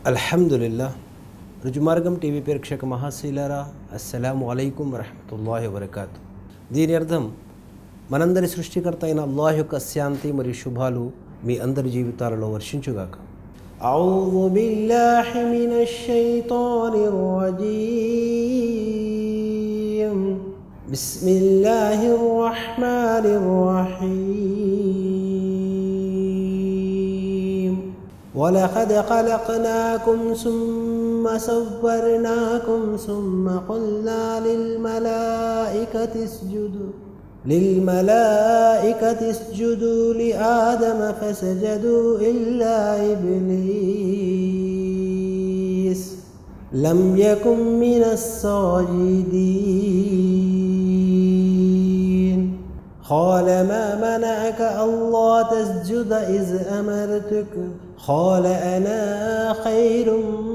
అల్హమ్దుల్లా రుజుమార్గం TV ప్రేక్షక మహాశీలారా అస్సలాము అలైకుం వరహమతుల్లాహి వబర్కాతు దీని అర్థం మనందరి సృష్టికర్త అయిన అల్లాహ్ యొక్క శాంతి మరియు శుభాలు మీ అందరి జీవితాలలో వర్షించుగాక أعوذ بالله من الشيطان الرجيم بسم الله الرحمن الرحيم ولقد خلقناكم ثم صورناكم ثم قلنا للملائكة اسجدوا للملائكة اسجدوا لآدم فسجدوا إلا إبليس لم يكن من الساجدين قال ما منعك ألا تسجد إذ أمرتك قال أنا خير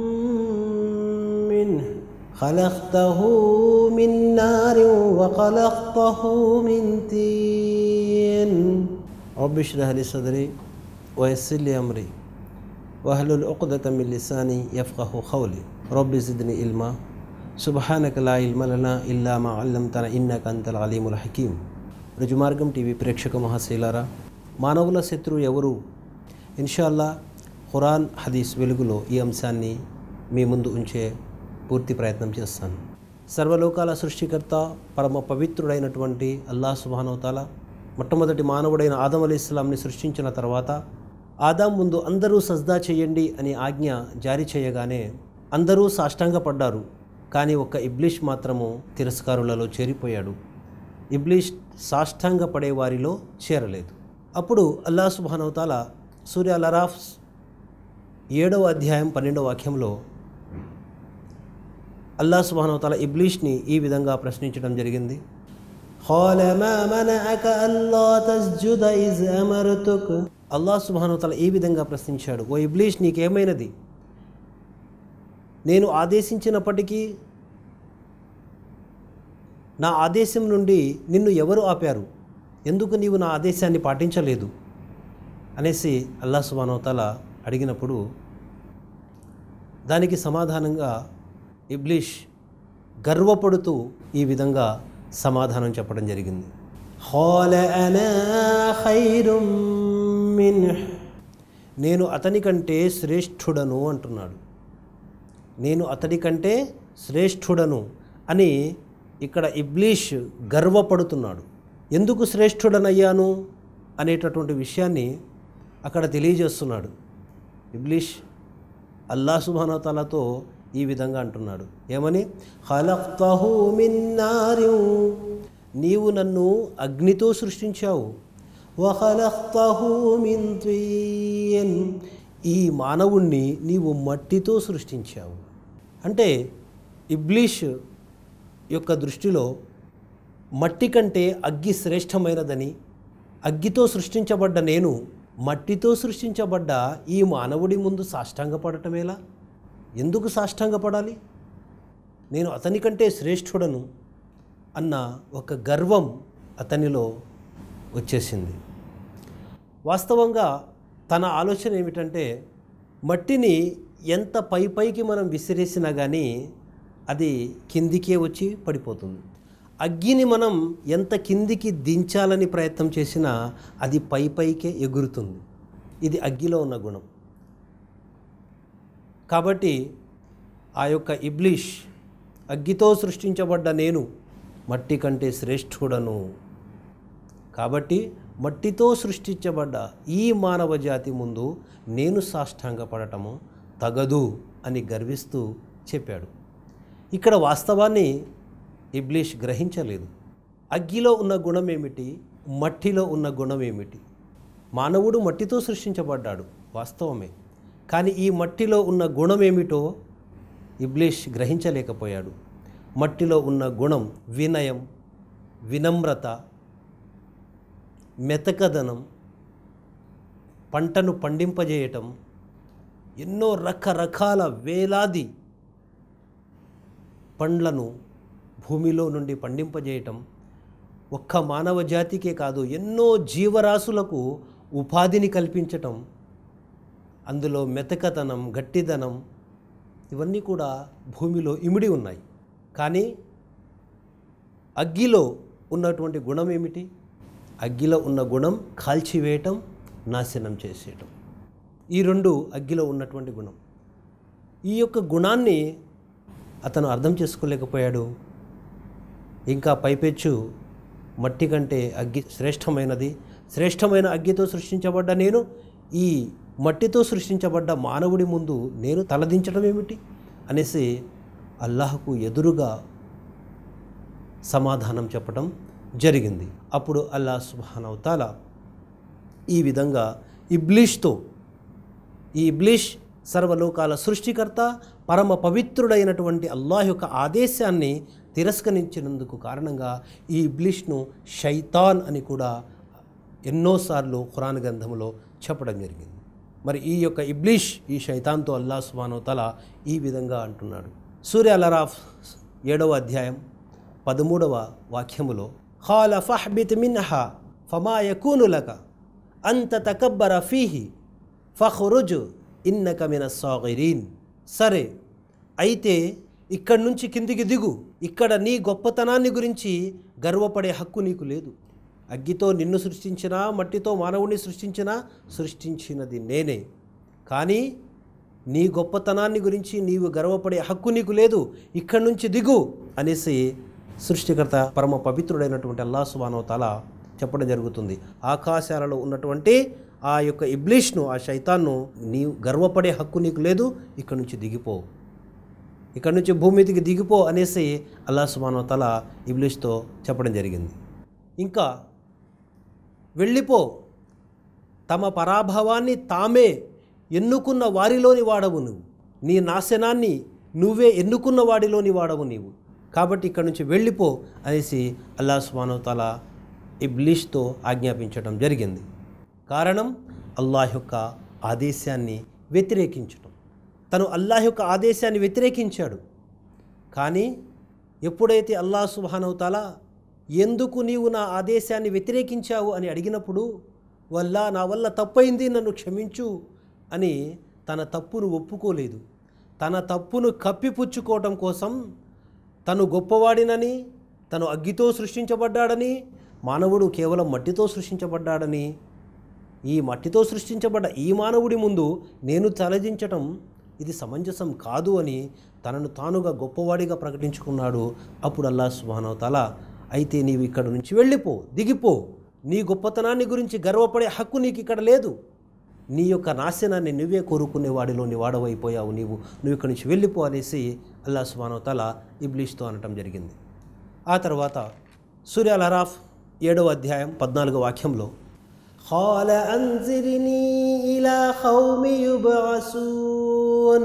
منه خلقته من نار وخلقته من طين رب اشرح لي صدري ويسر لي أمري واحلل عقدة من لساني يفقه قولي رب زدني علما سبحانك لا علم لنا إلا ما علمتنا إنك أنت العليم الحكيم రుజుమార్గం టీవీ ప్రేక్షక మహాశైలారా మానవుల శత్రువు ఎవరు ఇన్షాల్లా ఖురాన్ హదీస్ వెలుగులో ఈ అంశాన్ని మీ ముందు ఉంచే పూర్తి ప్రయత్నం చేస్తాను సర్వలోకాల సృష్టికర్త పరమ పవిత్రుడైనటువంటి అల్లా సుబానవతాల మొట్టమొదటి మానవుడైన ఆదం అలీ ఇస్లాంని సృష్టించిన తర్వాత ఆదాం ముందు అందరూ సజ్దా చేయండి అని ఆజ్ఞ జారీ చేయగానే అందరూ సాష్టాంగపడ్డారు కానీ ఒక్క ఇబ్లిష్ మాత్రము తిరస్కారులలో చేరిపోయాడు ఇబ్లీష్ సాష్టాంగ పడే వారిలో చేరలేదు అప్పుడు అల్లా సుబానవతాల సూర్య లరాఫ్ ఏడవ అధ్యాయం పన్నెండవ వాక్యంలో అల్లా సుబానవతాల ఇబ్లీష్ని ఈ విధంగా ప్రశ్నించడం జరిగింది قال ما منعك ألا تسجد إذ أمرتك అల్లా సుబానవతాల ఈ విధంగా ప్రశ్నించాడు ఓ ఇబ్లీష్ నీకేమైనది నేను ఆదేశించినప్పటికీ నా ఆదేశం నుండి నిన్ను ఎవరు ఆపారు ఎందుకు నీవు నా ఆదేశాన్ని పాటించలేదు అనేసి అల్లా సుబానవతాల అడిగినప్పుడు దానికి సమాధానంగా ఇబ్లీష్ గర్వపడుతూ ఈ విధంగా సమాధానం చెప్పడం జరిగింది "ఖాల అనా ఖైరుం మిన్హ్." నేను అతని కంటే శ్రేష్ఠుడను అంటున్నాడు నేను అతడి కంటే శ్రేష్ఠుడను అని ఇక్కడ ఇబ్లీష్ గర్వపడుతున్నాడు ఎందుకు శ్రేష్ఠుడనయ్యాను అనేటటువంటి విషయాన్ని అక్కడ తెలియజేస్తున్నాడు ఇబ్లీష్ అల్లా సుబానతాలతో ఈ విధంగా అంటున్నాడు ఏమని హలక్తహు మిన్నారిం నీవు నన్ను అగ్నితో సృష్టించావు వహలక్తహు మిన్ త్వీన్ ఈ మానవుణ్ణి నీవు మట్టితో సృష్టించావు అంటే ఇబ్లీష్ యొక్క దృష్టిలో మట్టి కంటే అగ్గి శ్రేష్టమైనదని అగ్గితో సృష్టించబడ్డ నేను మట్టితో సృష్టించబడ్డ ఈ మానవుడి ముందు సాష్టాంగపడటమేలా ఎందుకు సాష్టాంగపడాలి నేను అతని కంటే శ్రేష్ఠుడను అన్న ఒక గర్వం అతనిలో వచ్చేసింది వాస్తవంగా తన ఆలోచన ఏమిటంటే మట్టిని ఎంత పై పైకి మనం విసిరేసినా కానీ అది కిందికే వచ్చి పడిపోతుంది అగ్గిని మనం ఎంత కిందికి దించాలని ప్రయత్నం చేసినా అది పై పైకే ఎగురుతుంది ఇది అగ్గిలో ఉన్న గుణం కాబట్టి ఆ యొక్క ఇబ్లీష్ అగ్గితో సృష్టించబడ్డ నేను మట్టి కంటే శ్రేష్ఠుడను కాబట్టి మట్టితో సృష్టించబడ్డ ఈ మానవ జాతి ముందు నేను సాష్టాంగపడటము తగదు అని గర్విస్తూ చెప్పాడు ఇక్కడ వాస్తవాన్ని ఇబ్లీష్ గ్రహించలేదు అగ్గిలో ఉన్న గుణం ఏమిటి మట్టిలో ఉన్న గుణం ఏమిటి మానవుడు మట్టితో సృష్టించబడ్డాడు వాస్తవమే కానీ ఈ మట్టిలో ఉన్న గుణం ఏమిటో ఇబ్లీష్ గ్రహించలేకపోయాడు మట్టిలో ఉన్న గుణం వినయం వినమ్రత మెతకదనం పంటను పండింపజేయటం ఎన్నో రకరకాల వేలాది పండ్లను భూమిలో నుండి పండింపజేయటం ఒక్క మానవ జాతికే కాదు ఎన్నో జీవరాశులకు ఉపాధిని కల్పించటం అందులో మెతకతనం గట్టిదనం ఇవన్నీ కూడా భూమిలో ఇమిడి ఉన్నాయి కానీ అగ్గిలో ఉన్నటువంటి గుణం ఏమిటి అగ్గిలో ఉన్న గుణం కాల్చివేయటం నాశనం చేసేయటం ఈ రెండు అగ్గిలో ఉన్నటువంటి గుణం ఈ యొక్క గుణాన్ని అతను అర్థం చేసుకోలేకపోయాడు ఇంకా పైపెచ్చు మట్టి కంటే అగ్గి శ్రేష్టమైనది శ్రేష్టమైన అగ్గితో సృష్టించబడ్డ నేను ఈ మట్టితో సృష్టించబడ్డ మానవుడి ముందు నేను తలదించడం ఏమిటి అనేసి అల్లాహకు ఎదురుగా సమాధానం చెప్పడం జరిగింది అప్పుడు అల్లా సుబానవతాల ఈ విధంగా ఇబ్లీష్తో ఈ ఇబ్లీష్ సర్వలోకాల సృష్టికర్త పరమ పవిత్రుడైనటువంటి అల్లాహ్ యొక్క ఆదేశాన్ని తిరస్కరించినందుకు కారణంగా ఈ ఇబ్లీష్ను షైతాన్ అని కూడా ఎన్నోసార్లు ఖురాన్ గ్రంథంలో చెప్పడం జరిగింది మరి ఈ యొక్క ఇబ్లీష్ ఈ షైతాన్తో అల్లా సుబానో తల ఈ విధంగా అంటున్నాడు సూర్య అలరాఫ్ ఏడవ అధ్యాయం పదమూడవ వాక్యములో ఖాల ఫహ్బిత్ మిన్హా ఫమా యకూను లక అంత తకబ్బర ఫీహి ఫహ్రుజ్ ఇన్నక మిన సాగిరీన్ సరే అయితే ఇక్కడి నుంచి కిందికి దిగు ఇక్కడ నీ గొప్పతనాన్ని గురించి గర్వపడే హక్కు నీకు లేదు అగ్గితో నిన్ను సృష్టించినా మట్టితో మానవుని సృష్టించినా సృష్టించినది నేనే కానీ నీ గొప్పతనాన్ని గురించి నీవు గర్వపడే హక్కు నీకు లేదు ఇక్కడి నుంచి దిగు అనేసి సృష్టికర్త పరమ పవిత్రుడైనటువంటి అల్లా సుబానో తల చెప్పడం జరుగుతుంది ఆకాశాలలో ఉన్నటువంటి ఆ యొక్క ఇబ్లీష్ను ఆ శైతాన్ను నీవు గర్వపడే హక్కు నీకు లేదు ఇక్కడి నుంచి దిగిపో ఇక్కడ నుంచి భూమి మీదకి దిగిపో అనేసి అల్లా సుబానో తల ఇబ్లీష్తో చెప్పడం జరిగింది ఇంకా వెళ్ళిపో తమ పరాభవాన్ని తామే ఎన్నుకున్న వారిలోని వాడవు నువ్వు నీ నాశనాన్ని నువ్వే ఎన్నుకున్న వాడిలోని వాడవు నీవు కాబట్టి ఇక్కడ నుంచి వెళ్ళిపో అనేసి అల్లా సుబానో తల ఇబ్లీష్తో ఆజ్ఞాపించడం జరిగింది కారణం అల్లాహ్ యొక్క ఆదేశాన్ని వ్యతిరేకించడం తను అల్లాహ్ యొక్క ఆదేశాన్ని వ్యతిరేకించాడు కానీ ఎప్పుడైతే అల్లా సుబానవతాల ఎందుకు నీవు నా ఆదేశాన్ని వ్యతిరేకించావు అని అడిగినప్పుడు వల్ల నా వల్ల తప్పైంది నన్ను క్షమించు అని తన తప్పును ఒప్పుకోలేదు తన తప్పును కప్పిపుచ్చుకోవటం కోసం తను గొప్పవాడినని తను అగ్గితో సృష్టించబడ్డాడని మానవుడు కేవలం మట్టితో సృష్టించబడ్డాడని ఈ మట్టితో సృష్టించబడ్డ ఈ మానవుడి ముందు నేను తలదించటం ఇది సమంజసం కాదు అని తనను తానుగా గొప్పవాడిగా ప్రకటించుకున్నాడు అప్పుడు అల్లా సుబానవతాల అయితే నీవు ఇక్కడ నుంచి వెళ్ళిపో దిగిపో నీ గొప్పతనాన్ని గురించి గర్వపడే హక్కు నీకు ఇక్కడ లేదు నీ యొక్క నాశనాన్ని నువ్వే కోరుకునే వాడిలోని వాడవైపోయావు నీవు నువ్వు ఇక్కడి నుంచి వెళ్ళిపో అనేసి అల్లా సుబానవతాల ఇబ్లీష్తో అనటం జరిగింది ఆ తర్వాత సూర్య అల్ హరాఫ్ ఏడవ అధ్యాయం పద్నాలుగో వాక్యంలో قال أنذرني إلى قوم يبعثون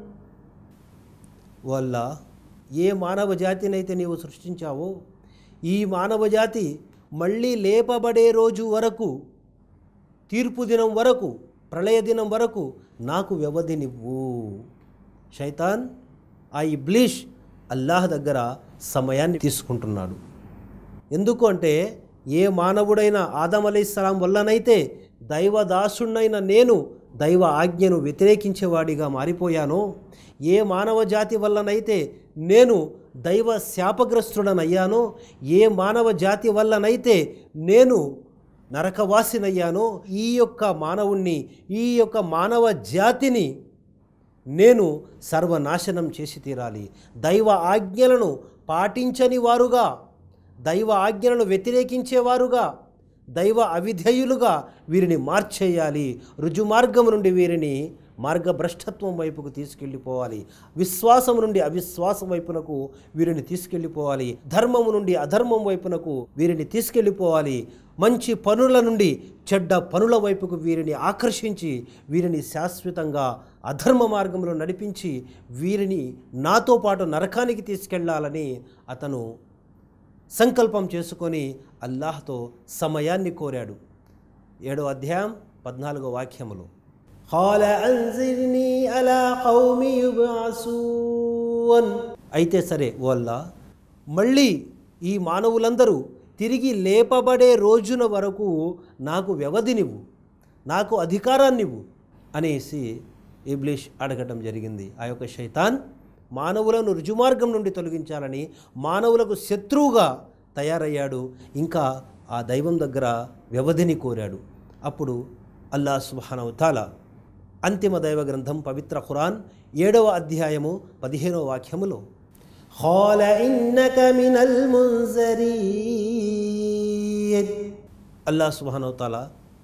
వల్ల ఏ మానవ జాతినైతే నీవు సృష్టించావో ఈ మానవ జాతి మళ్ళీ లేపబడే రోజు వరకు తీర్పు దినం వరకు ప్రళయ దినం వరకు నాకు వ్యవధినివ్వు శైతాన్ ఆ ఇబ్లీష్ అల్లాహ్ దగ్గర సమయాన్ని తీసుకుంటున్నాడు ఎందుకు అంటే ఏ మానవుడైన ఆదం అలీస్లాం వల్లనైతే దైవదాసుణ్ణైన నేను దైవ ఆజ్ఞను వ్యతిరేకించేవాడిగా మారిపోయానో ఏ మానవ జాతి వల్లనైతే నేను దైవ శాపగ్రస్తుడనయ్యానో ఏ మానవ జాతి వల్లనైతే నేను నరకవాసినయ్యానో ఈ యొక్క మానవుణ్ణి ఈ యొక్క మానవ జాతిని నేను సర్వనాశనం చేసి తీరాలి దైవ ఆజ్ఞలను పాటించని వారుగా దైవ ఆజ్ఞలను వ్యతిరేకించేవారుగా దైవ అవిధేయులుగా వీరిని మార్చేయాలి రుజుమార్గం నుండి వీరిని మార్గభ్రష్టత్వం వైపుకు తీసుకెళ్ళిపోవాలి విశ్వాసం నుండి అవిశ్వాసం వైపునకు వీరిని తీసుకెళ్ళిపోవాలి ధర్మము నుండి అధర్మం వైపునకు వీరిని తీసుకెళ్ళిపోవాలి మంచి పనుల నుండి చెడ్డ పనుల వైపుకు వీరిని ఆకర్షించి వీరిని శాశ్వతంగా అధర్మ మార్గంలో నడిపించి వీరిని నాతో పాటు నరకానికి తీసుకెళ్లాలని అతను సంకల్పం చేసుకొని అల్లాహ్తో సమయాన్ని కోరాడు ఏడో అధ్యాయం పద్నాలుగో వాక్యములో قال أنزلني على قوم يبعثون అయితే సరే వల్ల మళ్ళీ ఈ మానవులందరూ తిరిగి లేపబడే రోజున వరకు నాకు వ్యవధినివ్వు నాకు అధికారాన్నివ్వు అనేసి ఇబ్లీష్ అడగటం జరిగింది ఆ యొక్క శైతాన్ మానవులను రుజుమార్గం నుండి తొలగించాలని మానవులకు శత్రువుగా తయారయ్యాడు ఇంకా ఆ దైవం దగ్గర వ్యవధిని కోరాడు అప్పుడు అల్లా సుబానవతాల అంతిమ దైవ గ్రంథం పవిత్ర ఖురాన్ ఏడవ అధ్యాయము పదిహేనవ వాక్యములో قال إنك من المنذرين అల్లా సుబానవతాల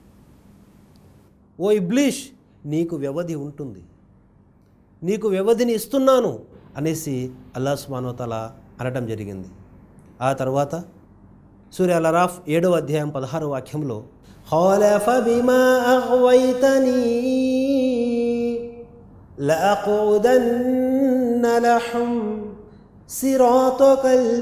ఓ ఇబ్లీష్ నీకు వ్యవధి ఉంటుంది నీకు వ్యవధిని ఇస్తున్నాను అనేసి అల్లా సుబానవతాల అనటం జరిగింది ఆ తర్వాత సూర్య అలరాఫ్ ఏడవ అధ్యాయం పదహారు వాక్యంలో قال فبما أغويتني لأقعدن لهم صراطك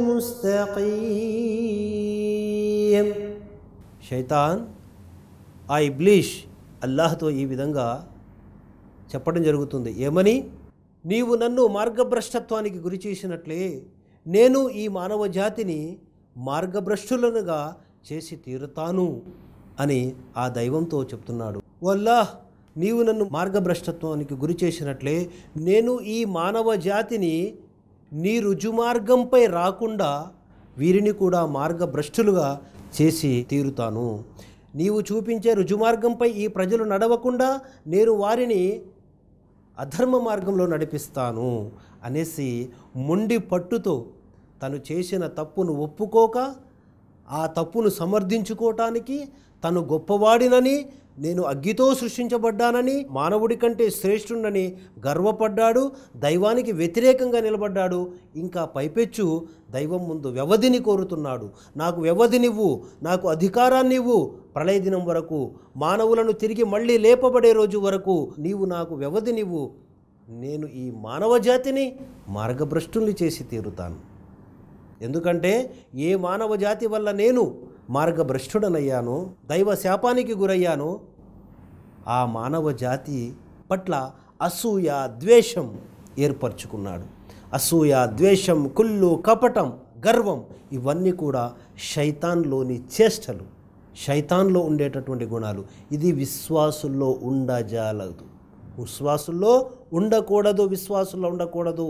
المستقيم శైతాన్ ఆ ఇబ్లీష్ అల్లాహ్తో ఈ విధంగా చెప్పడం జరుగుతుంది ఏమని నీవు నన్ను మార్గభ్రష్టత్వానికి గురి చేసినట్లే నేను ఈ మానవ జాతిని మార్గభ్రష్టులనుగా చేసి తీరుతాను అని ఆ దైవంతో చెప్తున్నాడు వల్లాహ్ నీవు నన్ను మార్గభ్రష్టత్వానికి గురి చేసినట్లే నేను ఈ మానవ జాతిని నీ రుజుమార్గంపై రాకుండా వీరిని కూడా మార్గభ్రష్టులుగా చేసి తీరుతాను నీవు చూపించే రుజుమార్గంపై ఈ ప్రజలు నడవకుండా నేను వారిని అధర్మ మార్గంలో నడిపిస్తాను అనేసి మొండి పట్టుతో తను చేసిన తప్పును ఒప్పుకోక ఆ తప్పును సమర్థించుకోవటానికి తను గొప్పవాడినని నేను అగ్గితో సృష్టించబడ్డానని మానవుడి కంటే శ్రేష్ఠుడని గర్వపడ్డాడు దైవానికి వ్యతిరేకంగా నిలబడ్డాడు ఇంకా పైపెచ్చు దైవం ముందు వ్యవధిని కోరుతున్నాడు నాకు వ్యవధినివ్వు నాకు అధికారాన్నివ్వు ప్రళయ దినం వరకు మానవులను తిరిగి మళ్ళీ లేపబడే రోజు వరకు నీవు నాకు వ్యవధినివ్వు నేను ఈ మానవ జాతిని మార్గభ్రష్టుల్ని చేసి తీరుతాను ఎందుకంటే ఏ మానవ జాతి వల్ల నేను మార్గభ్రష్టుడనయ్యానో దైవ శాపానికి గురయ్యానో ఆ మానవ జాతి పట్ల అసూయ ద్వేషం ఏర్పరచుకున్నాడు అసూయ ద్వేషం కుళ్ళు కపటం గర్వం ఇవన్నీ కూడా శైతాన్లోని చేష్టలు శైతాన్లో ఉండేటటువంటి గుణాలు ఇది విశ్వాసుల్లో ఉండజాలదు విశ్వాసుల్లో ఉండకూడదు విశ్వాసుల్లో ఉండకూడదు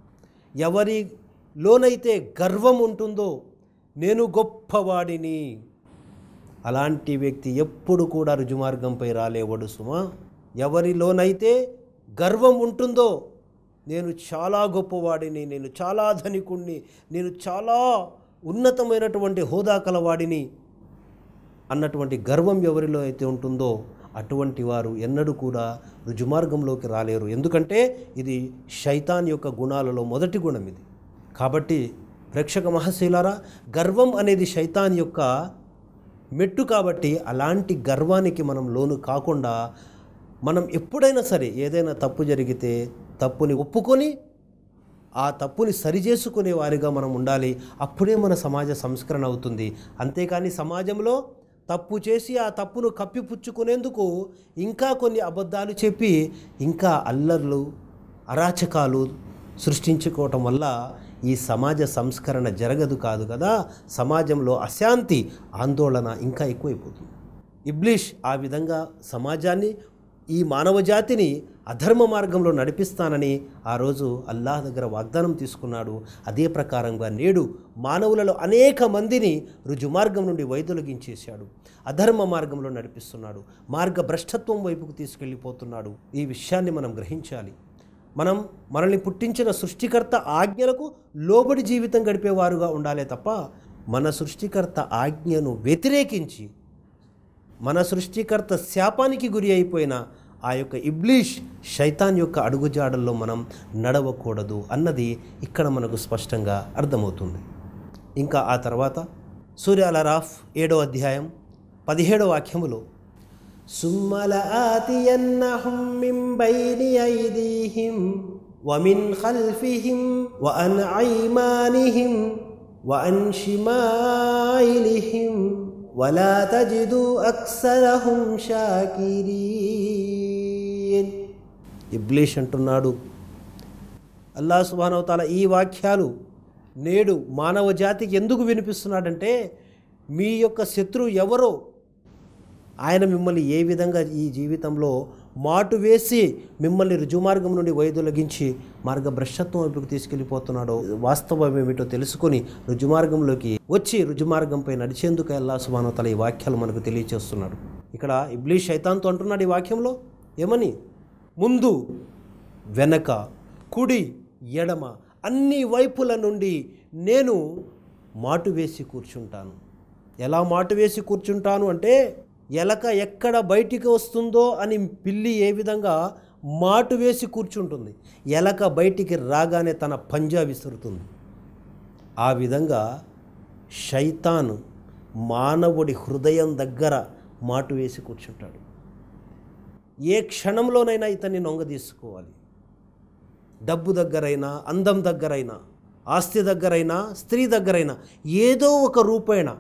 ఎవరిలోనైతే గర్వం ఉంటుందో నేను గొప్పవాడిని అలాంటి వ్యక్తి ఎప్పుడు కూడా రుజుమార్గంపై రాలేవడు సుమా ఎవరిలోనైతే గర్వం ఉంటుందో నేను చాలా గొప్పవాడిని నేను చాలా ధనికుణ్ణి నేను చాలా ఉన్నతమైనటువంటి హోదా కలవాడిని అన్నటువంటి గర్వం ఎవరిలో అయితే ఉంటుందో అటువంటి వారు ఎన్నడూ కూడా రుజుమార్గంలోకి రాలేరు ఎందుకంటే ఇది శైతాన్ యొక్క గుణాలలో మొదటి గుణం ఇది కాబట్టి ప్రేక్షక మహాశీలారా గర్వం అనేది శైతాన్ యొక్క మెట్టు కాబట్టి అలాంటి గర్వానికి మనం లోను కాకుండా మనం ఎప్పుడైనా సరే ఏదైనా తప్పు జరిగితే తప్పుని ఒప్పుకొని ఆ తప్పుని సరిచేసుకునే వారిగా మనం ఉండాలి అప్పుడే మన సమాజ సంస్కరణ అవుతుంది అంతేకాని సమాజంలో తప్పు చేసి ఆ తప్పును కప్పిపుచ్చుకునేందుకు ఇంకా కొన్ని అబద్ధాలు చెప్పి ఇంకా అల్లర్లు అరాచకాలు సృష్టించుకోవటం వల్ల ఈ సమాజ సంస్కరణ జరగదు కాదు కదా సమాజంలో అశాంతి ఆందోళన ఇంకా ఎక్కువైపోతుంది ఇబ్లీష్ ఆ విధంగా సమాజాన్ని ఈ మానవ జాతిని అధర్మ మార్గంలో నడిపిస్తానని ఆ రోజు అల్లాహ్ దగ్గర వాగ్దానం తీసుకున్నాడు అదే ప్రకారంగా నేడు మానవులలో అనేక మందిని రుజుమార్గం నుండి వైదొలగించేశాడు అధర్మ మార్గంలో నడిపిస్తున్నాడు మార్గ భ్రష్టత్వం వైపుకు తీసుకెళ్ళిపోతున్నాడు ఈ విషయాన్ని మనం గ్రహించాలి మనం మనల్ని పుట్టించిన సృష్టికర్త ఆజ్ఞలకు లోబడి జీవితం గడిపేవారుగా ఉండాలే తప్ప మన సృష్టికర్త ఆజ్ఞను వ్యతిరేకించి మన సృష్టికర్త శాపానికి గురి అయిపోయిన ఆ యొక్క ఇబ్లీష్ శైతాన్ యొక్క అడుగుజాడల్లో మనం నడవకూడదు అన్నది ఇక్కడ మనకు స్పష్టంగా అర్థమవుతుంది ఇంకా ఆ తర్వాత సూర్య అలరాఫ్ ఏడో అధ్యాయం పదిహేడో వాక్యములో ثم لآتينهم من بين أيديهم ومن خلفهم وعن أيمانهم وعن شمائلهم ولا تجد أكثرهم شاكرين ఇబ్లీష్ అంటున్నాడు అల్లా సుబానవతాల ఈ వాక్యాలు నేడు మానవ జాతికి ఎందుకు వినిపిస్తున్నాడంటే మీ యొక్క శత్రువు ఎవరో ఆయన మిమ్మల్ని ఏ విధంగా ఈ జీవితంలో మాటు వేసి మిమ్మల్ని రుజుమార్గం నుండి వైదొలగించి మార్గభ్రష్టత్వం వైపుకు తీసుకెళ్ళిపోతున్నాడో వాస్తవం ఏమిటో తెలుసుకొని రుజుమార్గంలోకి వచ్చి రుజుమార్గంపై నడిచేందుకు అల్లా సుబానోతల ఈ వాక్యాలు మనకు తెలియచేస్తున్నాడు ఇక్కడ ఇబ్లీష్ శైతాన్తో అంటున్నాడు ఈ వాక్యంలో ఏమని ముందు వెనక కుడి ఎడమ అన్ని వైపుల నుండి నేను మాటు వేసి కూర్చుంటాను ఎలా మాటు వేసి కూర్చుంటాను అంటే ఎలక ఎక్కడ బయటికి వస్తుందో అని పిల్లి ఏ విధంగా మాటు వేసి కూర్చుంటుంది ఎలక బయటికి రాగానే తన పంజా విసురుతుంది ఆ విధంగా శైతాను మానవుడి హృదయం దగ్గర మాటు వేసి కూర్చుంటాడు ఏ క్షణంలోనైనా ఇతన్ని నొంగ తీసుకోవాలి డబ్బు దగ్గరైనా అందం దగ్గరైనా ఆస్తి దగ్గరైనా స్త్రీ దగ్గరైనా ఏదో ఒక రూపేణ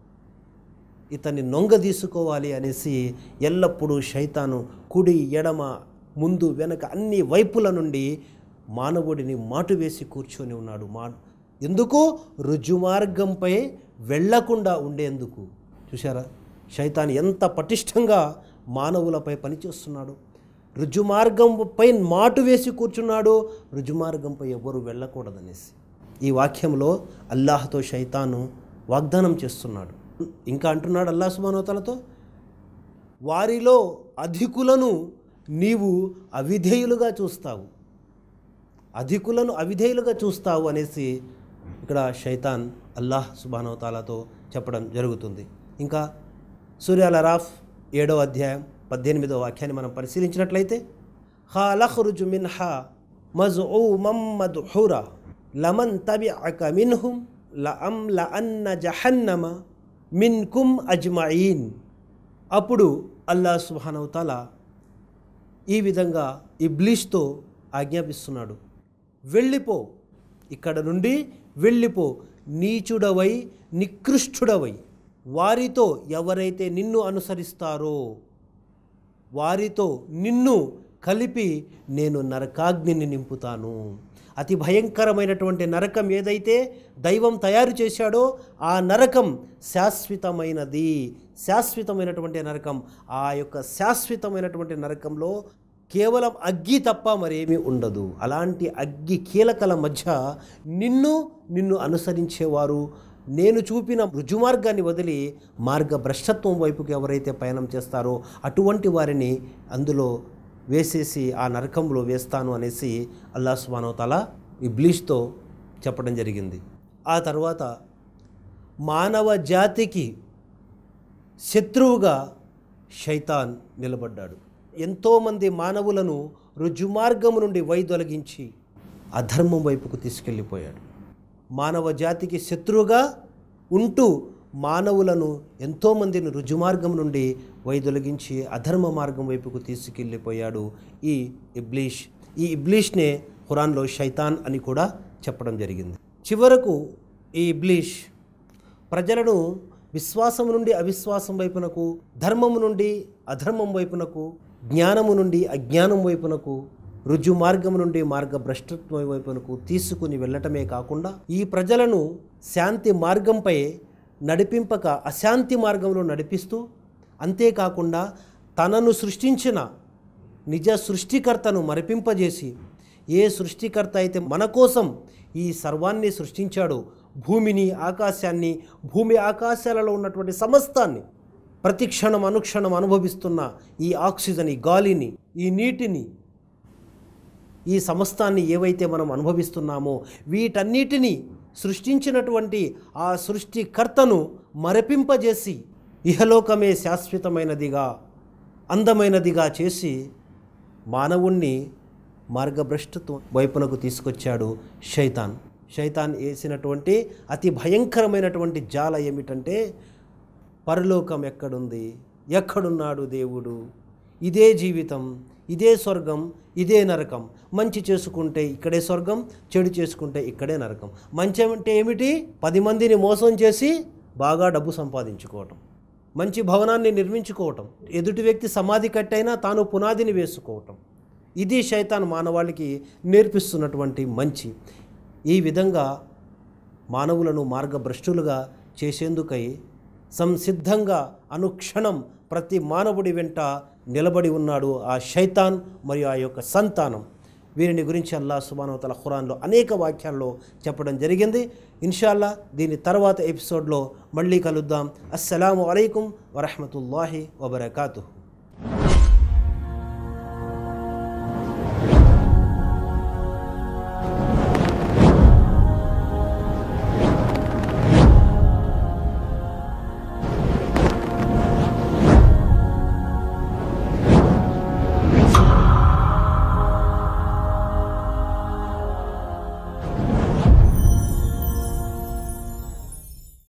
ఇతన్ని నొంగ తీసుకోవాలి అనేసి ఎల్లప్పుడూ శైతాను కుడి ఎడమ ముందు వెనక అన్ని వైపుల నుండి మానవుడిని మాటు వేసి కూర్చొని ఉన్నాడు మా ఎందుకు రుజుమార్గంపై వెళ్లకుండా ఉండేందుకు చూసారా శైతాన్ ఎంత పటిష్టంగా మానవులపై పనిచేస్తున్నాడు రుజుమార్గంపై మాటు వేసి కూర్చున్నాడు రుజుమార్గంపై ఎవరు వెళ్ళకూడదనేసి ఈ వాక్యంలో అల్లాహ్తో శైతాను వాగ్దానం చేస్తున్నాడు ఇంకా అంటున్నాడు అల్లాహ్ సుబానోతలతో వారిలో అధికులను నీవు అవిధేయులుగా చూస్తావు అధికులను అవిధేయులుగా చూస్తావు అనేసి ఇక్కడ శైతాన్ అల్లాహ్ సుబానోతాలతో చెప్పడం జరుగుతుంది ఇంకా సూర్యాల రాఫ్ ఏడో అధ్యాయం పద్దెనిమిదో వాక్యాన్ని మనం పరిశీలించినట్లయితే హాలహ్రుజు మిన్హా మజ్ఊ మమ్మద్ హురా లమన్ తబిఅక మిన్హుం లఅం లఅన్న జహన్నమ మిన్కుం అజ్మయీన్ అప్పుడు అల్లా సుబానవతాల ఈ విధంగా ఇబ్లీష్తో ఆజ్ఞాపిస్తున్నాడు వెళ్ళిపో ఇక్కడ నుండి వెళ్ళిపో నీచుడవై నికృష్టుడవై వారితో ఎవరైతే నిన్ను అనుసరిస్తారో వారితో నిన్ను కలిపి నేను నరకాగ్నిని నింపుతాను అతి భయంకరమైనటువంటి నరకం ఏదైతే దైవం తయారు చేశాడో ఆ నరకం శాశ్వతమైనది శాశ్వతమైనటువంటి నరకం ఆ యొక్క శాశ్వతమైనటువంటి నరకంలో కేవలం అగ్గి తప్ప మరేమీ ఉండదు అలాంటి అగ్గి కీలకల మధ్య నిన్ను నిన్ను అనుసరించేవారు నేను చూపిన రుజుమార్గాన్ని వదిలి మార్గ భ్రష్టత్వం వైపుకి ఎవరైతే పయనం చేస్తారో అటువంటి వారిని అందులో వేసేసి ఆ నరకంలో వేస్తాను అనేసి అల్లా సుబానోతల ఈ బ్లీచ్తో చెప్పడం జరిగింది ఆ తర్వాత మానవ జాతికి శత్రువుగా శైతాన్ నిలబడ్డాడు ఎంతోమంది మానవులను రుజుమార్గము నుండి వైదొలగించి అధర్మం వైపుకు తీసుకెళ్ళిపోయాడు మానవ జాతికి శత్రువుగా ఉంటూ మానవులను ఎంతోమందిని రుజుమార్గం నుండి వైదొలగించి అధర్మ మార్గం వైపుకు తీసుకెళ్ళిపోయాడు ఈ ఇబ్లీష్ ఈ ఇబ్లీష్నే ఖురాన్లో శైతాన్ అని కూడా చెప్పడం జరిగింది చివరకు ఈ ఇబ్లీష్ ప్రజలను విశ్వాసం నుండి అవిశ్వాసం వైపునకు ధర్మము నుండి అధర్మం వైపునకు జ్ఞానము నుండి అజ్ఞానం వైపునకు రుజు మార్గము నుండి మార్గ భ్రష్టత్వం వైపునకు తీసుకుని వెళ్ళటమే కాకుండా ఈ ప్రజలను శాంతి మార్గంపై నడిపింపక అశాంతి మార్గంలో నడిపిస్తూ అంతేకాకుండా తనను సృష్టించిన నిజ సృష్టికర్తను మరిపింపజేసి ఏ సృష్టికర్త అయితే మన కోసం ఈ సర్వాన్ని సృష్టించాడో భూమిని ఆకాశాన్ని భూమి ఆకాశాలలో ఉన్నటువంటి సమస్తాన్ని ప్రతి క్షణం అనుక్షణం అనుభవిస్తున్న ఈ ఆక్సిజన్ ఈ గాలిని ఈ నీటిని ఈ సమస్తాన్ని ఏవైతే మనం అనుభవిస్తున్నామో వీటన్నిటినీ సృష్టించినటువంటి ఆ సృష్టికర్తను మరపింపజేసి ఇహలోకమే శాశ్వతమైనదిగా అందమైనదిగా చేసి మానవుణ్ణి మార్గభ్రష్టత్వం వైపునకు తీసుకొచ్చాడు శైతాన్ శైతాన్ వేసినటువంటి అతి భయంకరమైనటువంటి జాల ఏమిటంటే పరలోకం ఎక్కడుంది ఎక్కడున్నాడు దేవుడు ఇదే జీవితం ఇదే స్వర్గం ఇదే నరకం మంచి చేసుకుంటే ఇక్కడే స్వర్గం చెడు చేసుకుంటే ఇక్కడే నరకం మంచి అంటే ఏమిటి పది మందిని మోసం చేసి బాగా డబ్బు సంపాదించుకోవటం మంచి భవనాన్ని నిర్మించుకోవటం ఎదుటి వ్యక్తి సమాధి కట్టైనా తాను పునాదిని వేసుకోవటం ఇది శైతాన్ మానవాళికి నేర్పిస్తున్నటువంటి మంచి ఈ విధంగా మానవులను మార్గభ్రష్టులుగా చేసేందుకై సంసిద్ధంగా అనుక్షణం ప్రతి మానవుడి వెంట నిలబడి ఉన్నాడు ఆ శైతాన్ మరియు ఆ యొక్క సంతానం వీరిని గురించి అల్లా సుబానవతల ఖురాన్లో అనేక వాక్యాల్లో చెప్పడం జరిగింది ఇన్షాల్లా దీని తర్వాత ఎపిసోడ్లో మళ్ళీ కలుద్దాం అస్సలాము అలైకుం వరహమతుల్లాహి వబర్కాతు